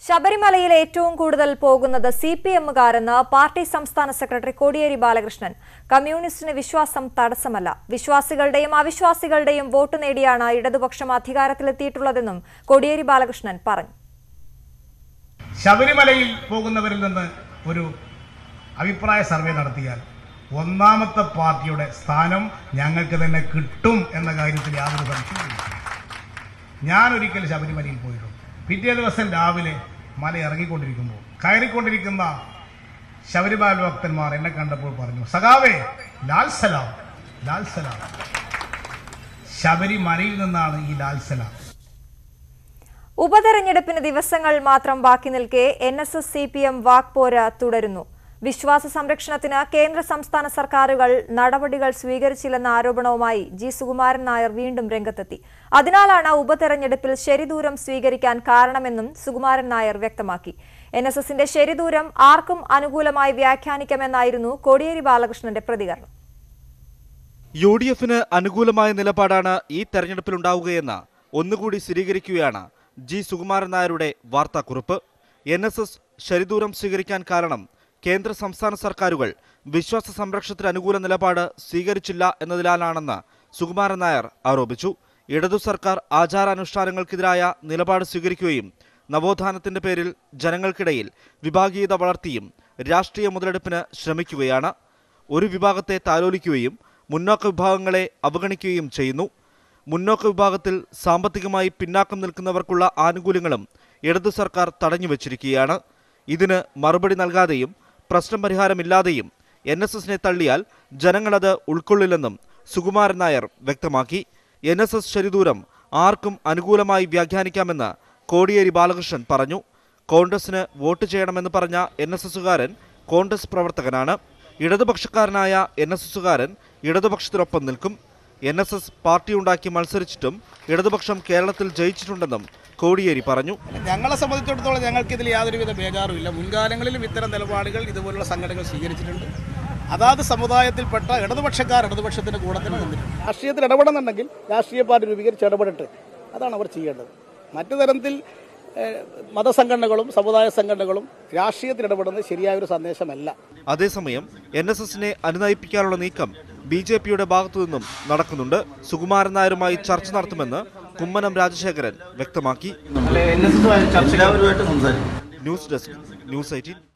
ശബരിമലയിൽ ഏറ്റവും കൂടുതൽ പോകുന്നത് സി പി എമ്മുകാരെന്ന് പാർട്ടി സംസ്ഥാന സെക്രട്ടറി കോടിയേരി ബാലകൃഷ്ണൻ കമ്മ്യൂണിസ്റ്റിന് വിശ്വാസം തടസ്സമല്ല വിശ്വാസികളുടെയും അവിശ്വാസികളുടെയും വോട്ട് നേടിയാണ് ഇടതുപക്ഷം അധികാരത്തിലെത്തിയിട്ടുള്ളതെന്നും കോടിയേരി ബാലകൃഷ്ണൻ പറഞ്ഞു ശബരിമലയിൽ പോകുന്നവരിൽ നിന്ന് ഒരു അഭിപ്രായ സർവേ നടത്തിയാൽ ഒന്നാമത്തെ പാർട്ടിയുടെ സ്ഥാനം ഞങ്ങൾക്ക് തന്നെ കിട്ടും എന്ന കാര്യത്തിൽ യാതൊരു സംശയവുമില്ല ഞാൻ ഒരിക്കൽ ശബരിമലയിൽ പോയിട്ടുണ്ട് പിറ്റേ ദിവസം രാവിലെ മല ഇറങ്ങിക്കൊണ്ടിരിക്കുമ്പോൾ കയറിക്കൊണ്ടിരിക്കുന്ന ശബരിമല ഭക്തന്മാർ എന്നെ കണ്ടപ്പോൾ പറഞ്ഞു സഖാവേ ലാൽ സലാം ലാൽ സലാം ശബരിമലയിൽ നിന്നാണ് ഈ ലാൽ സലാം ഉപതെരഞ്ഞെടുപ്പിന് ദിവസങ്ങൾ മാത്രം ബാക്കി നിൽക്കെ N S S C P M വാക്പോര തുടരുന്നു വിശ്വാസ സംരക്ഷണത്തിന് കേന്ദ്ര സംസ്ഥാന സർക്കാരുകൾ നടപടികൾ സ്വീകരിച്ചില്ലെന്ന ആരോപണവുമായി ജി സുകുമാരൻ നായർ വീണ്ടും രംഗത്തെത്തി അതിനാലാണ് ഉപതെരഞ്ഞെടുപ്പിൽ ശരിദൂരം സ്വീകരിക്കാൻ കാരണമെന്നും സുകുമാരൻ നായർ വ്യക്തമാക്കി എൻ എസ് എസിന്റെ ശരിദൂരം ആർക്കും അനുകൂലമായി വ്യാഖ്യാനിക്കാമെന്നായിരുന്നു കോടിയേരി ബാലകൃഷ്ണന്റെ പ്രതികരണം യു ഡി എഫിന് അനുകൂലമായ നിലപാടാണ് ഈ തെരഞ്ഞെടുപ്പിലുണ്ടാവുകയെന്ന് ഒന്നുകൂടി സ്ഥിരീകരിക്കുകയാണ് ജി സുകുമാരൻ നായരുടെ വാർത്താക്കുറിപ്പ് എൻ എസ് എസ് ശരിദൂരം സ്വീകരിക്കാൻ കാരണം കേന്ദ്ര സംസ്ഥാന സർക്കാരുകൾ വിശ്വാസ സംരക്ഷണത്തിന് അനുകൂല നിലപാട് സ്വീകരിച്ചില്ല എന്നതിലാലാണെന്ന് സുകുമാരൻ നായർ ആരോപിച്ചു ഇടതു സർക്കാർ ആചാരാനുഷ്ഠാനങ്ങൾക്കെതിരായ നിലപാട് സ്വീകരിക്കുകയും നവോത്ഥാനത്തിന്റെ പേരിൽ ജനങ്ങൾക്കിടയിൽ വിഭാഗീയത വളർത്തിയും രാഷ്ട്രീയ മുതലെടുപ്പിന് ശ്രമിക്കുകയാണ് ഒരു വിഭാഗത്തെ താലോലിക്കുകയും മുന്നോക്ക വിഭാഗങ്ങളെ അവഗണിക്കുകയും ചെയ്യുന്നു മുന്നോക്ക വിഭാഗത്തിൽ സാമ്പത്തികമായി പിന്നാക്കം നിൽക്കുന്നവർക്കുള്ള ആനുകൂല്യങ്ങളും ഇടതു സർക്കാർ തടഞ്ഞുവച്ചിരിക്കുകയാണ് ഇതിന് മറുപടി നൽകാതെയും പ്രശ്നം പരിഹാരമില്ലാതെയും എൻ എസ് എസിനെ തള്ളിയാൽ ജനങ്ങളത് ഉൾക്കൊള്ളില്ലെന്നും സുകുമാരൻ നായർ വ്യക്തമാക്കി എൻ എസ് എസ് ശരിദൂരം ആർക്കും അനുകൂലമായി വ്യാഖ്യാനിക്കാമെന്ന് കോടിയേരി ബാലകൃഷ്ണൻ പറഞ്ഞു കോൺഗ്രസിന് വോട്ട് ചെയ്യണമെന്ന് പറഞ്ഞ എൻ എസ് എസുകാരൻ കോൺഗ്രസ് പ്രവർത്തകനാണ് ഇടതുപക്ഷക്കാരനായ എൻ എസ് എസുകാരൻ ഇടതുപക്ഷത്തിനൊപ്പം നിൽക്കും എൻ എസ് എസ് പാർട്ടിയുണ്ടാക്കി മത്സരിച്ചിട്ടും ഇടതുപക്ഷം കേരളത്തിൽ ജയിച്ചിട്ടുണ്ടെന്നും കോടിയേരി പറഞ്ഞു ഞങ്ങളെ സംബന്ധിച്ചിടത്തോളം ഞങ്ങൾക്ക് ഇതിൽ യാതൊരുവിധ ബേജാറുമില്ല മുൻകാലങ്ങളിലും ഇത്തരം നിലപാടുകൾ ഇതുപോലുള്ള സംഘടനകൾ സ്വീകരിച്ചിട്ടുണ്ട് അതാത് സമുദായത്തിൽപ്പെട്ട ഇടതുപക്ഷക്കാർ ഇടതുപക്ഷത്തിന്റെ കൂടെ തന്നെ നിന്നിട്ടുണ്ട് രാഷ്ട്രീയത്തിൽ ഇടപെടുന്നുണ്ടെങ്കിൽ രാഷ്ട്രീയ പാർട്ടി രൂപീകരിച്ച് ഇടപെടട്ടെ അതാണ് അവർ ചെയ്യേണ്ടത് മറ്റു തരത്തിൽ ഏഹ്, മതസംഘടനകളും സമുദായ സംഘടനകളും രാഷ്ട്രീയത്തിൽ ഇടപെടുന്നത് ശരിയായ ഒരു സന്ദേശമല്ല അതേസമയം എൻ എസ് എസിനെ അനുനയിപ്പിക്കാനുള്ള നീക്കം ബി ജെ പിയുടെ ഭാഗത്തു നിന്നും നടക്കുന്നുണ്ട് സുകുമാരൻ നായരുമായി ചർച്ച നടത്തുമെന്ന് കുമ്മനം രാജശേഖരൻ വ്യക്തമാക്കി അല്ലെ എൻ എസ് എസ് ചർച്ചക്കാരുമായിട്ട് സംസാരിക്കും ന്യൂസ് ഡെസ്ക് ന്യൂസ് എയ്റ്റീൻ